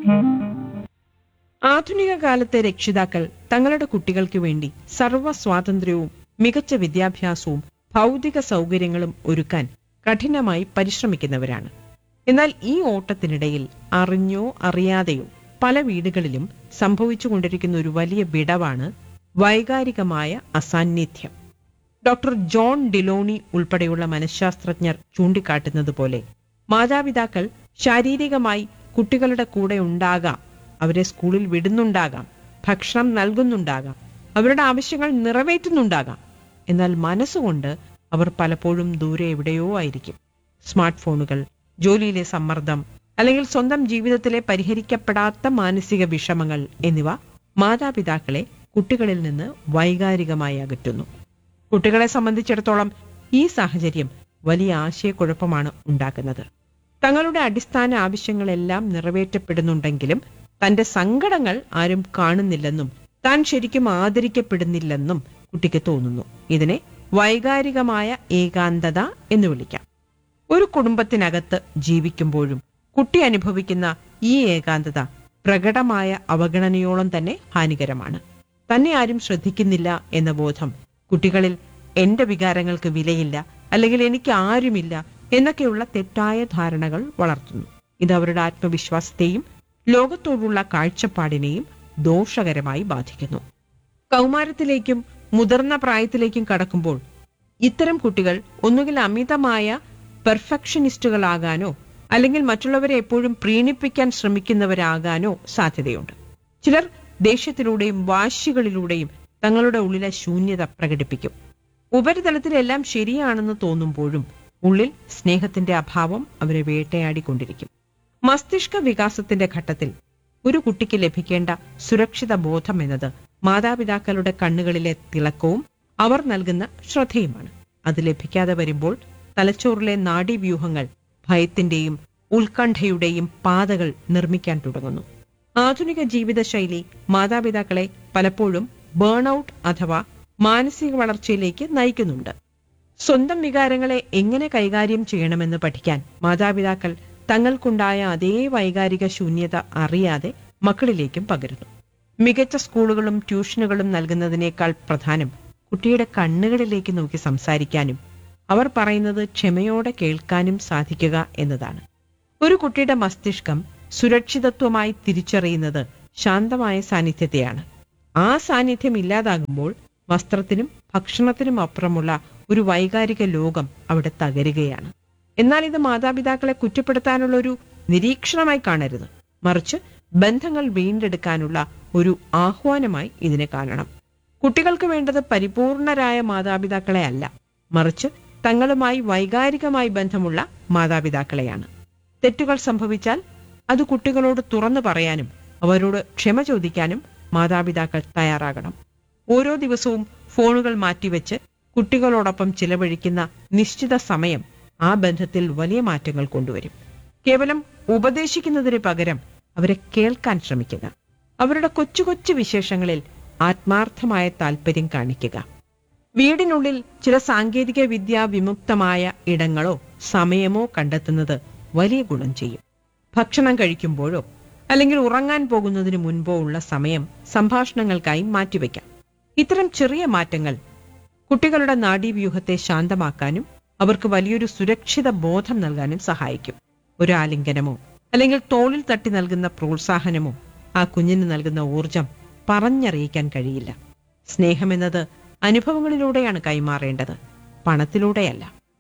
ആധുനിക കാലത്തെ രക്ഷിതാക്കൾ തങ്ങളുടെ കുട്ടികൾക്ക് വേണ്ടി സർവ്വ സ്വാതന്ത്ര്യവും മികച്ച വിദ്യാഭ്യാസവും ഭൗതിക സൗകര്യങ്ങളും ഒരുക്കാൻ കഠിനമായി പരിശ്രമിക്കുന്നവരാണ് എന്നാൽ ഈ ഓട്ടത്തിനിടയിൽ അറിഞ്ഞോ അറിയാതെയോ പല വീടുകളിലും സംഭവിച്ചുകൊണ്ടിരിക്കുന്ന ഒരു വലിയ വിടവാണ് വൈകാരികമായ അസാന്നിധ്യം ഡോക്ടർ ജോൺ ഡിലോണി ഉൾപ്പെടെയുള്ള മനഃശാസ്ത്രജ്ഞർ ചൂണ്ടിക്കാട്ടുന്നത് പോലെ മാതാപിതാക്കൾ ശാരീരികമായി കുട്ടികളുടെ കൂടെ ഉണ്ടാകാം അവരെ സ്കൂളിൽ വിടുന്നുണ്ടാകാം ഭക്ഷണം നൽകുന്നുണ്ടാകാം അവരുടെ ആവശ്യങ്ങൾ നിറവേറ്റുന്നുണ്ടാകാം എന്നാൽ മനസ്സുകൊണ്ട് അവർ പലപ്പോഴും ദൂരെ എവിടെയോ ആയിരിക്കും സ്മാർട്ട് ഫോണുകൾ ജോലിയിലെ സമ്മർദ്ദം അല്ലെങ്കിൽ സ്വന്തം ജീവിതത്തിലെ പരിഹരിക്കപ്പെടാത്ത മാനസിക വിഷമങ്ങൾ എന്നിവ മാതാപിതാക്കളെ കുട്ടികളിൽ നിന്ന് വൈകാരികമായി അകറ്റുന്നു കുട്ടികളെ സംബന്ധിച്ചിടത്തോളം ഈ സാഹചര്യം വലിയ ആശയക്കുഴപ്പമാണ് ഉണ്ടാക്കുന്നത് തങ്ങളുടെ അടിസ്ഥാന ആവശ്യങ്ങളെല്ലാം നിറവേറ്റപ്പെടുന്നുണ്ടെങ്കിലും തന്റെ സങ്കടങ്ങൾ ആരും കാണുന്നില്ലെന്നും താൻ ശരിക്കും ആദരിക്കപ്പെടുന്നില്ലെന്നും കുട്ടിക്ക് തോന്നുന്നു ഇതിനെ വൈകാരികമായ ഏകാന്തത എന്ന് വിളിക്കാം ഒരു കുടുംബത്തിനകത്ത് ജീവിക്കുമ്പോഴും കുട്ടി അനുഭവിക്കുന്ന ഈ ഏകാന്തത പ്രകടമായ അവഗണനയോളം തന്നെ ഹാനികരമാണ് തന്നെ ആരും ശ്രദ്ധിക്കുന്നില്ല എന്ന ബോധം കുട്ടികളിൽ എന്റെ വികാരങ്ങൾക്ക് വിലയില്ല അല്ലെങ്കിൽ എനിക്ക് ആരുമില്ല എന്നൊക്കെയുള്ള തെറ്റായ ധാരണകൾ വളർത്തുന്നു ഇത് അവരുടെ ആത്മവിശ്വാസത്തെയും ലോകത്തോടുള്ള കാഴ്ചപ്പാടിനെയും ദോഷകരമായി ബാധിക്കുന്നു കൗമാരത്തിലേക്കും മുതിർന്ന പ്രായത്തിലേക്കും കടക്കുമ്പോൾ ഇത്തരം കുട്ടികൾ ഒന്നുകിൽ അമിതമായ പെർഫെക്ഷനിസ്റ്റുകളാകാനോ അല്ലെങ്കിൽ മറ്റുള്ളവരെ എപ്പോഴും പ്രീണിപ്പിക്കാൻ ശ്രമിക്കുന്നവരാകാനോ സാധ്യതയുണ്ട് ചിലർ ദേഷ്യത്തിലൂടെയും വാശികളിലൂടെയും തങ്ങളുടെ ഉള്ളിലെ ശൂന്യത പ്രകടിപ്പിക്കും ഉപരിതലത്തിലെല്ലാം ശരിയാണെന്ന് തോന്നുമ്പോഴും ഉള്ളിൽ സ്നേഹത്തിന്റെ അഭാവം അവരെ വേട്ടയാടിക്കൊണ്ടിരിക്കും മസ്തിഷ്ക വികാസത്തിന്റെ ഘട്ടത്തിൽ ഒരു കുട്ടിക്ക് ലഭിക്കേണ്ട സുരക്ഷിത ബോധം എന്നത് മാതാപിതാക്കളുടെ കണ്ണുകളിലെ തിളക്കവും അവർ നൽകുന്ന ശ്രദ്ധയുമാണ് അത് ലഭിക്കാതെ വരുമ്പോൾ തലച്ചോറിലെ നാഡീവ്യൂഹങ്ങൾ ഭയത്തിന്റെയും ഉത്കണ്ഠയുടെയും പാതകൾ നിർമ്മിക്കാൻ തുടങ്ങുന്നു ആധുനിക ജീവിതശൈലി മാതാപിതാക്കളെ പലപ്പോഴും ബേൺ ഔട്ട് അഥവാ മാനസിക വളർച്ചയിലേക്ക് നയിക്കുന്നുണ്ട് സ്വന്തം വികാരങ്ങളെ എങ്ങനെ കൈകാര്യം ചെയ്യണമെന്ന് പഠിക്കാൻ മാതാപിതാക്കൾ തങ്ങൾക്കുണ്ടായ അതേ വൈകാരിക ശൂന്യത അറിയാതെ മക്കളിലേക്കും പകരുന്നു മികച്ച സ്കൂളുകളും ട്യൂഷനുകളും നൽകുന്നതിനേക്കാൾ പ്രധാനം കുട്ടിയുടെ കണ്ണുകളിലേക്ക് നോക്കി സംസാരിക്കാനും അവർ പറയുന്നത് ക്ഷമയോടെ കേൾക്കാനും സാധിക്കുക എന്നതാണ് ഒരു കുട്ടിയുടെ മസ്തിഷ്കം സുരക്ഷിതത്വമായി തിരിച്ചറിയുന്നത് ശാന്തമായ സാന്നിധ്യത്തെയാണ് ആ സാന്നിധ്യം ഇല്ലാതാകുമ്പോൾ വസ്ത്രത്തിനും ഭക്ഷണത്തിനും അപ്പുറമുള്ള ഒരു വൈകാരിക ലോകം അവിടെ തകരുകയാണ് എന്നാൽ ഇത് മാതാപിതാക്കളെ കുറ്റപ്പെടുത്താനുള്ള ഒരു നിരീക്ഷണമായി കാണരുത് മറിച്ച് ബന്ധങ്ങൾ വീണ്ടെടുക്കാനുള്ള ഒരു ആഹ്വാനമായി ഇതിനെ കാണണം കുട്ടികൾക്ക് വേണ്ടത് പരിപൂർണരായ മാതാപിതാക്കളെ അല്ല മറിച്ച് തങ്ങളുമായി വൈകാരികമായി ബന്ധമുള്ള മാതാപിതാക്കളെയാണ് തെറ്റുകൾ സംഭവിച്ചാൽ അത് കുട്ടികളോട് തുറന്നു പറയാനും അവരോട് ക്ഷമ ചോദിക്കാനും മാതാപിതാക്കൾ തയ്യാറാകണം ഓരോ ദിവസവും ഫോണുകൾ മാറ്റിവെച്ച് കുട്ടികളോടൊപ്പം ചിലവഴിക്കുന്ന നിശ്ചിത സമയം ആ ബന്ധത്തിൽ വലിയ മാറ്റങ്ങൾ കൊണ്ടുവരും കേവലം ഉപദേശിക്കുന്നതിന് പകരം അവരെ കേൾക്കാൻ ശ്രമിക്കുക അവരുടെ കൊച്ചു കൊച്ചു വിശേഷങ്ങളിൽ ആത്മാർത്ഥമായ താല്പര്യം കാണിക്കുക വീടിനുള്ളിൽ ചില സാങ്കേതിക വിദ്യാ വിമുക്തമായ ഇടങ്ങളോ സമയമോ കണ്ടെത്തുന്നത് വലിയ ഗുണം ചെയ്യും ഭക്ഷണം കഴിക്കുമ്പോഴോ അല്ലെങ്കിൽ ഉറങ്ങാൻ പോകുന്നതിന് മുൻപോ ഉള്ള സമയം സംഭാഷണങ്ങൾക്കായി മാറ്റിവെക്കാം ഇത്തരം ചെറിയ മാറ്റങ്ങൾ കുട്ടികളുടെ നാഡീവ്യൂഹത്തെ ശാന്തമാക്കാനും അവർക്ക് വലിയൊരു സുരക്ഷിത ബോധം നൽകാനും സഹായിക്കും ഒരു ആലിംഗനമോ അല്ലെങ്കിൽ തോളിൽ തട്ടി നൽകുന്ന പ്രോത്സാഹനമോ ആ കുഞ്ഞിന് നൽകുന്ന ഊർജം പറഞ്ഞറിയിക്കാൻ കഴിയില്ല സ്നേഹമെന്നത് അനുഭവങ്ങളിലൂടെയാണ് കൈമാറേണ്ടത് പണത്തിലൂടെയല്ല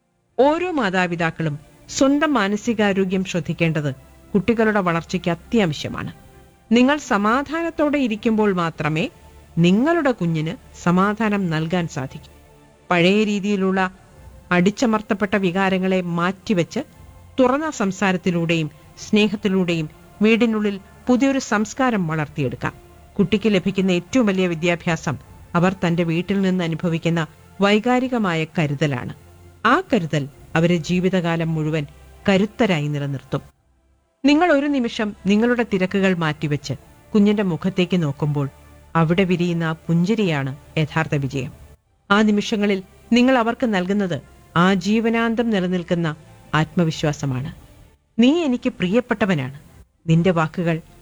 ഓരോ മാതാപിതാക്കളും സ്വന്തം മാനസികാരോഗ്യം ശ്രദ്ധിക്കേണ്ടത് കുട്ടികളുടെ വളർച്ചയ്ക്ക് അത്യാവശ്യമാണ് നിങ്ങൾ സമാധാനത്തോടെ ഇരിക്കുമ്പോൾ മാത്രമേ നിങ്ങളുടെ കുഞ്ഞിന് സമാധാനം നൽകാൻ സാധിക്കൂ പഴയ രീതിയിലുള്ള അടിച്ചമർത്തപ്പെട്ട വികാരങ്ങളെ മാറ്റിവെച്ച് തുറന്ന സംസാരത്തിലൂടെയും സ്നേഹത്തിലൂടെയും വീടിനുള്ളിൽ പുതിയൊരു സംസ്കാരം വളർത്തിയെടുക്കാം കുട്ടിക്ക് ലഭിക്കുന്ന ഏറ്റവും വലിയ വിദ്യാഭ്യാസം അവർ തന്റെ വീട്ടിൽ നിന്ന് അനുഭവിക്കുന്ന വൈകാരികമായ കരുതലാണ് ആ കരുതൽ അവരെ ജീവിതകാലം മുഴുവൻ കരുത്തരായി നിലനിർത്തും നിങ്ങൾ ഒരു നിമിഷം നിങ്ങളുടെ തിരക്കുകൾ മാറ്റിവെച്ച് കുഞ്ഞിന്റെ മുഖത്തേക്ക് നോക്കുമ്പോൾ അവിടെ വിരിയുന്ന ആ പുഞ്ചിരിയാണ് യഥാർത്ഥ വിജയം ആ നിമിഷങ്ങളിൽ നിങ്ങൾ അവർക്ക് നൽകുന്നത് ആജീവനാന്തം നിലനിൽക്കുന്ന ആത്മവിശ്വാസമാണ് നീ എനിക്ക് പ്രിയപ്പെട്ടവനാണ് നിന്റെ വാക്കുകൾ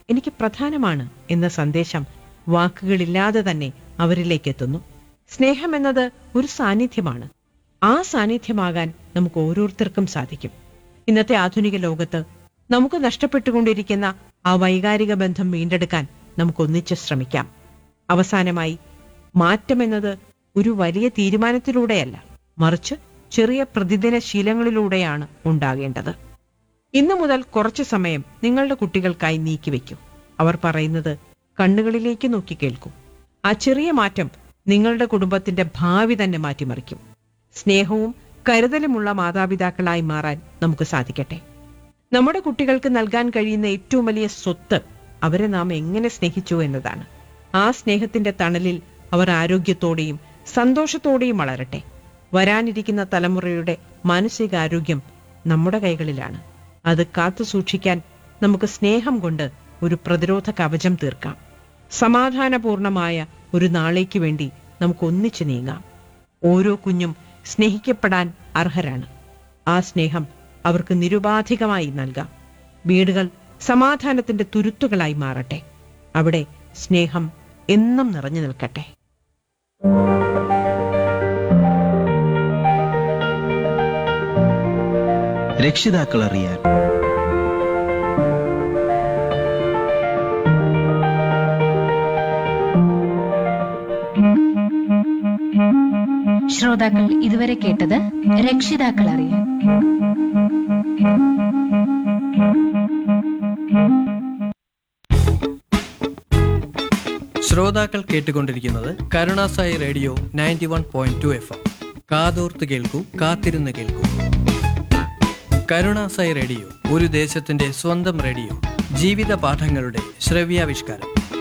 എനിക്ക് പ്രധാനമാണ് എന്ന സന്ദേശം വാക്കുകളില്ലാതെ തന്നെ അവരിലേക്ക് എത്തുന്നു സ്നേഹം എന്നത് ഒരു സാന്നിധ്യമാണ് ആ സാന്നിധ്യമാകാൻ നമുക്ക് ഓരോരുത്തർക്കും സാധിക്കും ഇന്നത്തെ ആധുനിക ലോകത്ത് നമുക്ക് നഷ്ടപ്പെട്ടുകൊണ്ടിരിക്കുന്ന ആ വൈകാരിക ബന്ധം വീണ്ടെടുക്കാൻ നമുക്ക് ഒന്നിച്ച് ശ്രമിക്കാം അവസാനമായി മാറ്റം എന്നത് ഒരു വലിയ തീരുമാനത്തിലൂടെയല്ല മറിച്ച് ചെറിയ പ്രതിദിന ശീലങ്ങളിലൂടെയാണ് ഉണ്ടാകേണ്ടത് ഇന്നു മുതൽ കുറച്ചു സമയം നിങ്ങളുടെ കുട്ടികൾക്കായി നീക്കിവെക്കൂ അവർ പറയുന്നത് കണ്ണുകളിലേക്ക് നോക്കി കേൾക്കൂ ആ ചെറിയ മാറ്റം നിങ്ങളുടെ കുടുംബത്തിന്റെ ഭാവി തന്നെ മാറ്റിമറിക്കും സ്നേഹവും കരുതലുമുള്ള മാതാപിതാക്കളായി മാറാൻ നമുക്ക് സാധിക്കട്ടെ നമ്മുടെ കുട്ടികൾക്ക് നൽകാൻ കഴിയുന്ന ഏറ്റവും വലിയ സ്വത്ത് അവരെ നാം എങ്ങനെ സ്നേഹിച്ചു എന്നതാണ് ആ സ്നേഹത്തിന്റെ തണലിൽ അവർ ആരോഗ്യത്തോടെയും സന്തോഷത്തോടെയും വളരട്ടെ വരാനിരിക്കുന്ന തലമുറയുടെ മാനസികാരോഗ്യം നമ്മുടെ കൈകളിലാണ് അത് കാത്തു സൂക്ഷിക്കാൻ നമുക്ക് സ്നേഹം കൊണ്ട് ഒരു പ്രതിരോധ കവചം തീർക്കാം സമാധാനപൂർണമായ ഒരു നാളേക്ക് വേണ്ടി നമുക്ക് ഒന്നിച്ചു നീങ്ങാം ഓരോ കുഞ്ഞും സ്നേഹിക്കപ്പെടാൻ അർഹരാണ് ആ സ്നേഹം അവർക്ക് നിരുപാധികമായി നൽകാം വീടുകൾ സമാധാനത്തിന്റെ തുരുത്തുകളായി മാറട്ടെ അവിടെ സ്നേഹം എന്നും നിറഞ്ഞു നിൽക്കട്ടെ രക്ഷിതാക്കൾ അറിയാൻ ശ്രോതാക്കൾ ഇതുവരെ കേട്ടത് രക്ഷിതാക്കൾ അറിയാൻ ശ്രോതാക്കൾ കേട്ടുകൊണ്ടിരിക്കുന്നത് Karunasai radio ninety one point two F M കാതോർത്ത് കേൾക്കൂ കാത്തിരുന്ന് കേൾക്കൂ കരുണാസായി റേഡിയോ ഒരു ദേശത്തിന്റെ സ്വന്തം റേഡിയോ ജീവിത പാഠങ്ങളുടെ ശ്രവ്യാവിഷ്കാരം